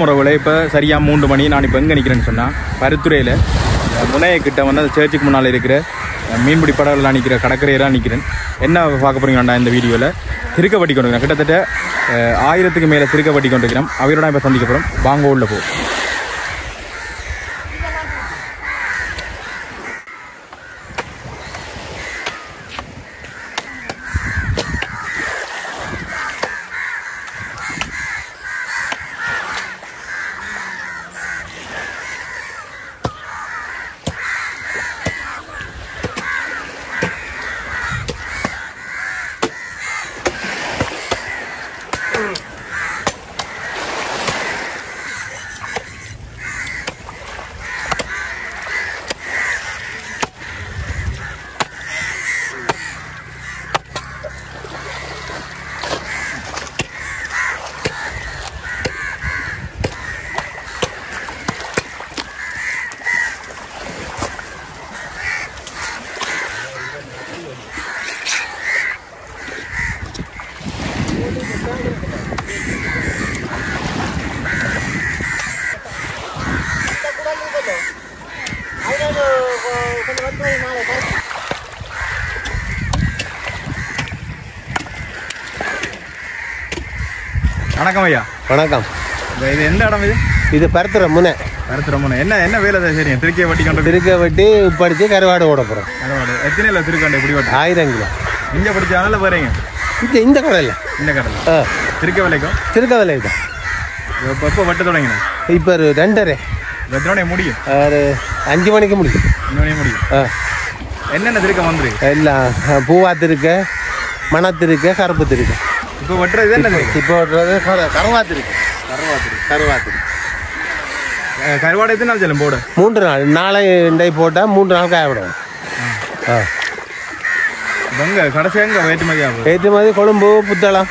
வணக்கம் உறவுகளே இப்போ சரியாக மூன்று மணி நான் இப்போ எங்கே நிற்கிறேன்னு சொன்னால் பருத்துறையில் முனைய கிட்ட வந்து அந்த சர்ச்சுக்கு முன்னால் இருக்கிற அஹ், மீன்பிடி படகுலாம் நிற்கிற கடற்கரையெல்லாம் நிற்கிறேன் என்ன பார்க்க போறீங்கடா இந்த வீடியோவில் திருக்க வட்டி கொண்டு கிட்டத்தட்ட அஹ், ஆயிரத்துக்கு மேலே திருக்க வட்டி கொண்டிருக்கிறோம் அவரோட இப்போ சந்திக்க போகிறோம் வாங்க உள்ள போ வணக்கம் ஐயா வணக்கம் இந்த இது எந்த இடம் இது இது பருத்துற முனை பருத்துறமனை என்ன என்ன வேலை சரிங்க திருக்கிய வட்டி கொண்டு திருக்க வெட்டி படித்து கருவாடு ஓட போகிறோம் எத்தனை இல்லை திருக்கண்டை இப்படி வட்டி ஆயிரம் கிலோ இங்கே படிச்சாங்கல்ல போறீங்க இந்த இந்த கடையில் இந்த கடல் ஆ திருக்க விலைக்கும் திருக்க விலை தான் இப்போ எப்போ வெட்ட தொடங்கினேன் இப்போ ஒரு ரெண்டரை வெத்தனோடைய முடியும் ஒரு அஞ்சு மணிக்கு முடியும் இன்னொன்னே முடியும் ஆ என்னென்ன திருக்க வந்துரு எல்லாம் பூவா திருக்க மணத்திருக்க கருப்பு திருக்க இப்போ வெட்டுறது என்ன திருக்கு? இப்போ ஓட்டுறது கரு- கருவா திருக்க கருவா திருக்க கருவா திருக்க அஹ் கருவாடு எத்தனை நாள் செல்லும் போடு மூன்று நாள் நாளை இண்டை போட்டால் மூன்று நாள் காய விடுவோம் ஆ எங்க கடைசி எங்க ஏற்றுமதி ஆகுது ஏற்றுமதி கொழும்பு புத்தளம்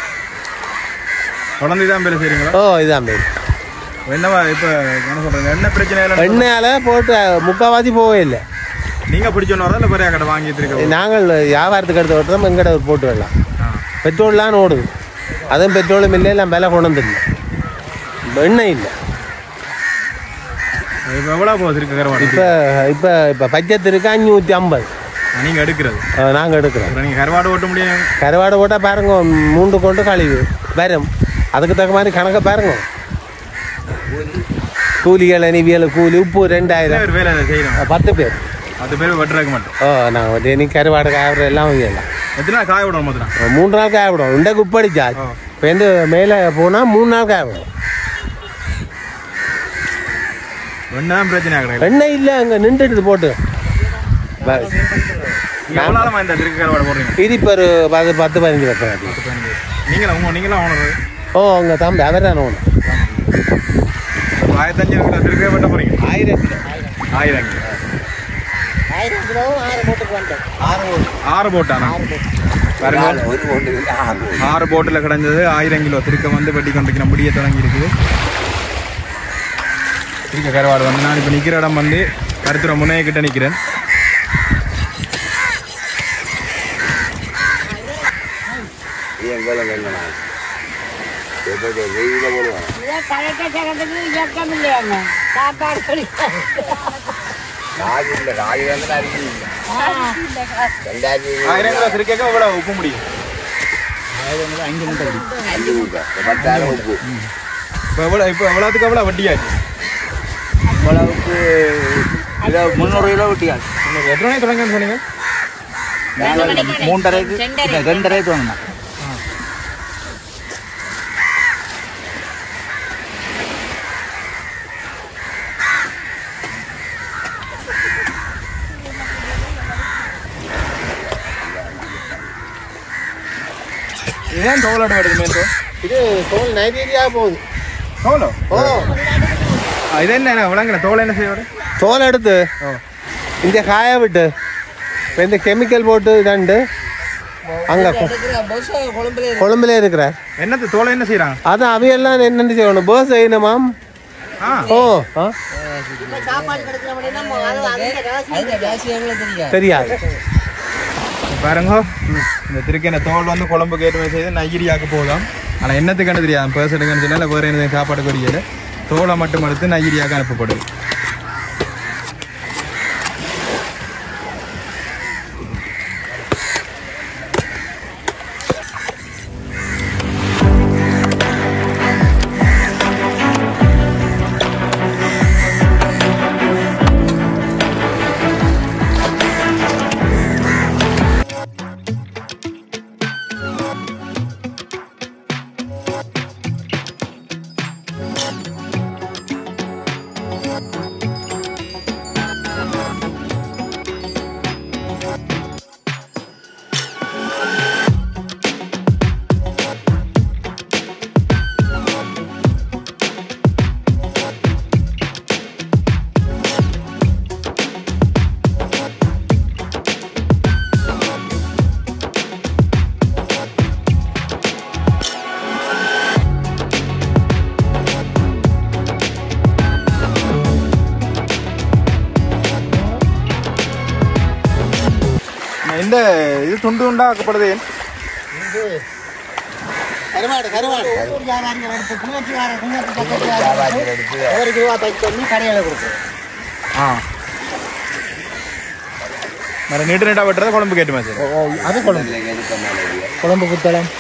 குழந்தை தான் பேர் செய்றீங்களா ஓ இதான் பேர் என்னவா இப்போ என்ன சொல்றீங்க என்ன பிரச்சனை இல்லை எண்ணெயால் போட்டு முக்கால்வாசி போவே இல்லை நீங்க பிடிச்சோன்னு வரதா இல்லை பெரிய கடை வாங்கி திருக்க நாங்கள் வியாபாரத்துக்கு எடுத்து ஓட்டுறோம் எங்கட போட்டு வரலாம் பெட்ரோல்லாம் ஓடுது அதுவும் பெட்ரோலும் இல்லை எல்லாம் விலை கொண்டு வந்துடல எண்ணெய் இல்லை இப்போ எவ்வளோ போகுது திருக்க கருவாடு இப்போ இப்போ இப்போ பட்ஜெட் அஞ்சூற்றி ஐம்பது நீங்க எடுக்கிறது நாங்கள் எடுக்கிறோம் அப்புறம் நீங்க கருவாடு ஓட்ட முடியும் கருவாடு போட்டால் பாருங்க மூன்று கொண்டு கழிவு வரும் அதுக்கு தக்க மாதிரி கணக்கை பாருங்க கூலிகள் அணிவியல் கூலி உப்பு எத்தனை ரெண்டாயிரம் பேர் வேலை செய்யணும் அஹ், பத்து பேர் பத்து பேர் வெட்டுறதுக்கு மட்டும் ஓ நாங்கள் வந்து இன்னைக்கு கருவாடு காய்கறி எல்லாம் வைக்கலாம் எத்தனை நாள் காய விடணும் மொத்தம் மூன்று நாள் காய விடும் இண்டக்கு உப்படிச்சா ஆ. இப்போ வந்து மேலே போனால் மூணு நாள் காய விடும் ரெண்டு தான் பிரச்சனை கிடையாது எண்ணெய் இல்லை அங்கே நின்றுட்டு போட்டு ப- நீங்க எவ்வளோ நாளமா இந்த திருக்க கருவாடு போடுறீங்க இது இப்போ ஒரு பத்து பத்து பதினஞ்சு வருஷம் ஆகுது. பத்து பதினஞ்சு நீங்களா உங்க நீங்களாம் ஓனர் ஓ உங்க தம்பி அவர் தானே ஒன்று ஆயிரத்தஞ்சு இருக்கிற திருக்க வெட்ட போறீங்க ஆயிரம் கிலோ ஆயிரம் கிலோ. ஆயிரம் கிலோ ஆறு போட்டுக்கு வந்தேன் ஆறு ஆறு போட்டானா பாருங்க ஆறு போட்டில் கிடந்தது ஆயிரம் கிலோ திருக்க வந்து வெட்டி கொண்டிருக்கிற முடிய தொடங்கி இருக்குது திருக்க கருவாடு வந்து நான் இப்போ நிற்கிற இடம் வந்து கருத்துற முனைய கிட்ட நிற்கிறேன் இதான் கணக்க சகத்துக்கு இயக்கம் இல்லையாங்க சாப்பாடு கொடுக்க ஆயிரம் கிலோ திருக்க எவ்வளோ உப்பு முடியும் இப்போ எவ்வளோ இப்போ எவ்வளோத்துக்கு எவ்வளோ வட்டியாச்சு இவ்வளவுக்கு கிலோ முந்நூறு கிலோ விட்டியாள் இன்னும் எத்தனை மணிக்கு தொடங்கன்னு சொன்னீங்க மூன்றரைக்கு இல்லை, ரெண்டரை தோணுமா இதுதான் தோலாடு வருது மேல் இது தோல் நைஜீரியா போகுது தோலோ ஓ இது என்ன விளங்குற தோல் என்ன செய்வாரு தோல் எடுத்து ஓ இந்த காய விட்டு இப்போ இந்த கெமிக்கல் போட்டு இதாண்டு அங்கே கொழும்புல இருக்கிற என்னது தோலை என்ன செய்கிறாங்க அது அவையெல்லாம் என்னென்ன செய்யணும் பேர்ஸ் செய்யணுமாம் ஆ ஓ ஆ சாப்பாடு கிடைக்கிற அப்படின்னா அது அந்த தெரியாது பாருங்க இந்த திருக்கெண்ண தோல் வந்து குழம்பு ஏற்றுமதி செய்து நைஜீரியாவுக்கு போதும் ஆனால் என்னத்துக்கு என்ன தெரியாது பேர்ஸ் எடுக்கன்னு சொன்னா இல்லை வேறு என்ன சாப்பாடு கொடியல தோலை மட்டும் எடுத்து நைஜீரியாவுக்கு அனுப்பப்படுது இந்த இது துண்டு துண்டா ஆக்கப்படுது ஏன் கருவாடு கருவாடு வியாபாரிகள் எடுத்து குணத்துக்கார குணத்து பக்கத்து ஒரு ரூபா பைக் பண்ணி கடையில் கொடுக்குறோம் ஆ வேற நீட்டு நீட்டா வெட்டுறத குழம்பு கேட்டுமா சார் அது குழம்பு குழம்பு குத்தலாம்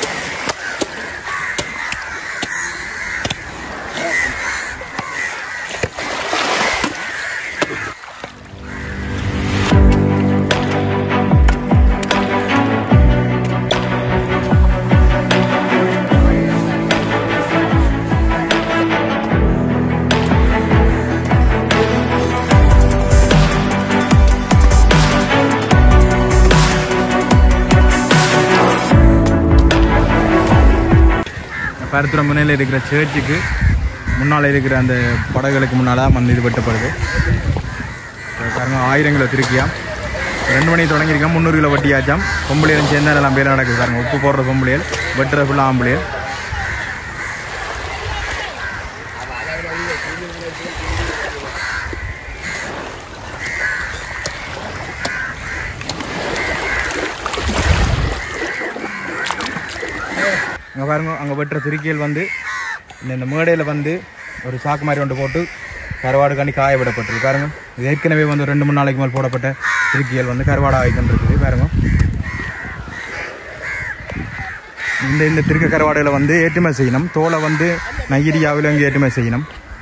பருத்துறை முனையில் இருக்கிற சேர்ச்சுக்கு முன்னால் இருக்கிற அந்த படகுகளுக்கு முன்னால் தான் மண் இது வெட்டப்படுது இப்ப பாருங்க ஆயிரம் கிலோ திருக்கியா ரெண்டு மணிக்கு தொடங்கியிருக்கோம் முந்நூறு கிலோ வட்டியாச்சாம் பொம்பளையும் சேர்ந்து எல்லாம் பேர் நடக்குது பாருங்க உப்பு போடுற பொம்பளையல் வெட்டுற ஃபுல்லாக ஆம்பளையல் அங்கே பாருங்க அங்கே வெட்டுற திருக்கியல் வந்து இந்த இந்த மேடையில் வந்து ஒரு சாக்கு மாதிரி ஒன்று போட்டு கருவாடுக்காண்டி காய விடப்பட்டிருக்கு பாருங்க இது ஏற்கனவே வந்து ஒரு ரெண்டு மூணு நாளைக்கு மேல் போடப்பட்ட திருக்கியல் வந்து கருவாடு ஆகிக்கொண்டு இருக்குது பாருங்க இந்த இந்த திருக்க கருவாடுகளை வந்து ஏற்றுமதி செய்யணும் தோலை வந்து நைஜீரியாவில் இங்கே ஏற்றுமதி செய்யணும்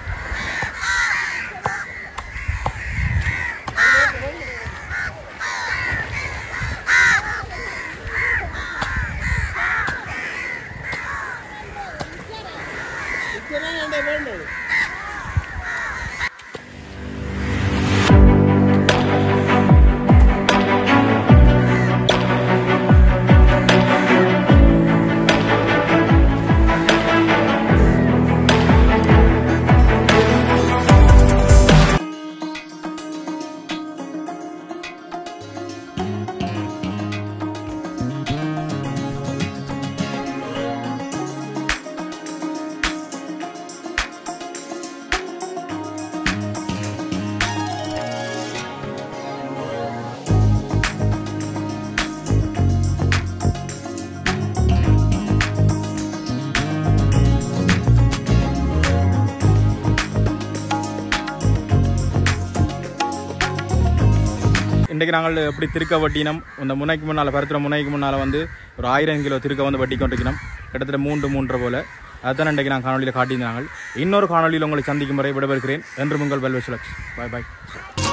இன்றைக்கு நாங்கள் எப்படி திருக்க வட்டினம் இந்த முனைக்கு முன்னால் பருத்துற முனைக்கு முன்னால் வந்து ஒரு ஆயிரம் கிலோ திருக்க வந்து வட்டி கொண்டிருக்கணும் கிட்டத்தட்ட மூன்று மூன்றரை போல அதுதான் இன்றைக்கு நான் காணொலியில் காட்டியிருந்தாங்க இன்னொரு காணொலியில் உங்களை சந்திக்கும் வரை விடைபெறுகிறேன் என்று உங்கள் வெல்வெசுலக்ஸ் பாய் பாய்